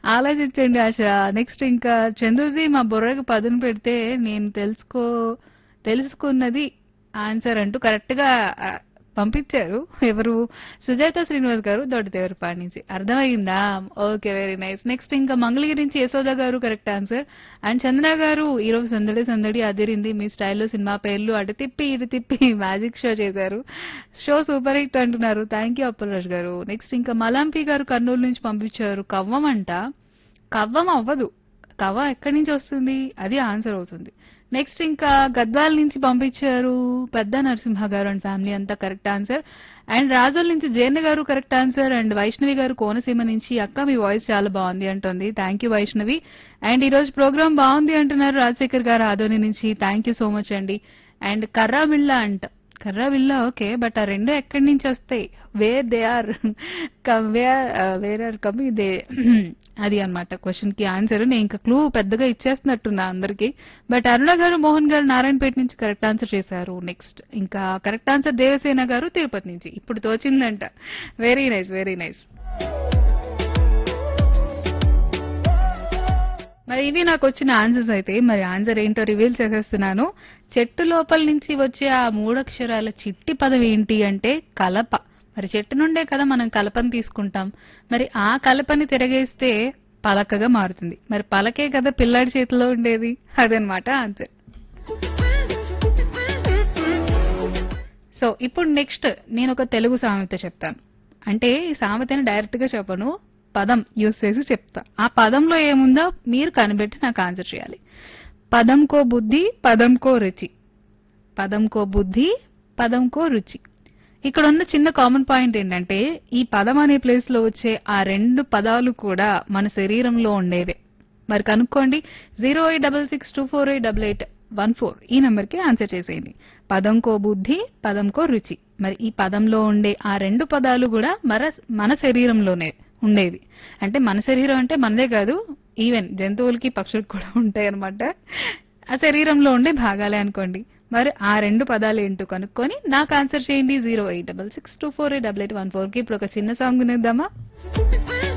ఆలోచించండి ఆశ నెక్స్ట్ ఇంకా చందూజీ మా బుర్రకు పదును పెడితే నేను తెలుసుకో తెలుసుకున్నది ఆన్సర్ అంటూ కరెక్ట్ గా ఆ, పంపించారు ఎవరు సుజాత శ్రీనివాస్ గారు దొడ్డదేవరపాటి నుంచి అర్థమైందా ఓకే వెరీ నైస్ నెక్స్ట్ ఇంకా మంగళగిరి నుంచి యశోద గారు కరెక్ట్ ఆన్సర్ అండ్ చంద్ర గారు ఈ రోజు సందడి సందడి అదిరింది మీ స్టైల్లో సినిమా పేర్లు అటు తిప్పి ఇటు తిప్పి మ్యాజిక్ షో చేశారు షో సూపర్ హిట్ అంటున్నారు థ్యాంక్ యూ అప్పలరాజ్ గారు నెక్స్ట్ ఇంకా మలాంపి గారు కర్నూలు నుంచి పంపించారు కవ్వం అంట కవ్వం అవ్వదు కవ్వ ఎక్కడి నుంచి వస్తుంది అది ఆన్సర్ అవుతుంది నెక్స్ట్ ఇంకా గద్వాల నుంచి పంపించారు పెద్ద నరసింహ గారు అండ్ ఫ్యామిలీ అంతా కరెక్ట్ ఆన్సర్ అండ్ రాజోల్ నుంచి జయన్న గారు కరెక్ట్ ఆన్సర్ అండ్ వైష్ణవి గారు కోనసీమ నుంచి అక్క మీ వాయిస్ చాలా బాగుంది అంటుంది థ్యాంక్ యూ వైష్ణవి అండ్ ఈ రోజు ప్రోగ్రామ్ బాగుంది అంటున్నారు రాజశేఖర్ గారు ఆదోని నుంచి థ్యాంక్ యూ సో మచ్ అండి అండ్ కర్రా బిళ్ళ అంట కర్రా బిళ్ళ ఓకే బట్ ఆ రెండు ఎక్కడి నుంచి వస్తాయి where they are where where are come they అది అన్నమాట క్వశ్చన్ కి ఆన్సర్ నేను ఇంకా క్లూ పెద్దగా ఇచ్చేస్తున్నట్టున్నా అందరికి బట్ అరుణ గారు మోహన్ గారు నారాయణపేట నుంచి కరెక్ట్ ఆన్సర్ చేశారు నెక్స్ట్ ఇంకా కరెక్ట్ ఆన్సర్ దేవసేన గారు తిరుపతి నుంచి ఇప్పుడు తోచిందంట వెరీ నైస్ వెరీ నైస్ మరి ఇవి నాకు వచ్చిన ఆన్సర్స్ అయితే మరి ఆన్సర్ ఏంటో రివీల్ చేసేస్తున్నాను చెట్టు లోపల నుంచి వచ్చే ఆ మూడక్షరాల చిట్టి పదం ఏంటి అంటే కలప మరి చెట్టు నుండే కదా మనం కలపని తీసుకుంటాం మరి ఆ కలపని తిరగేస్తే పలకగా మారుతుంది మరి పలకే కదా పిల్లాడి చేతిలో ఉండేది అదనమాట ఆన్సర్ సో ఇప్పుడు నెక్స్ట్ నేను ఒక తెలుగు సామెత చెప్తాను అంటే ఈ సామెతని డైరెక్ట్ గా చెప్పను పదం యూస్ చేసి చెప్తా ఆ పదంలో ఏముందో మీరు కనిపెట్టి నాకు ఆన్సర్ చేయాలి పదంకో బుద్ధి పదంకో రుచి పదంకో బుద్ధి పదంకో రుచి ఇక్కడ ఉన్న చిన్న కామన్ పాయింట్ ఏంటంటే ఈ పదం అనే ప్లేస్ లో వచ్చే ఆ రెండు పదాలు కూడా మన శరీరంలో ఉండేవే మరి కనుక్కోండి zero eight double six two four eight double eight one four ఈ నెంబర్ కి ఆన్సర్ చేసేయండి పదంకో బుద్ధి పదంకో రుచి మరి ఈ పదంలో ఉండే ఆ రెండు పదాలు కూడా మన మన శరీరంలోనే ఉండేవి అంటే మన శరీరం అంటే మనదే కాదు ఈవెన్ జంతువులకి పక్షులకు కూడా ఉంటాయి అనమాట ఆ శరీరంలో ఉండే భాగాలే అనుకోండి మరి ఆ రెండు పదాలు ఏంటో కనుక్కొని నాకు ఆన్సర్ చేయండి zero eight double six two four eight double eight one four కి ఇప్పుడు ఒక చిన్న సాంగ్ వినేద్దామా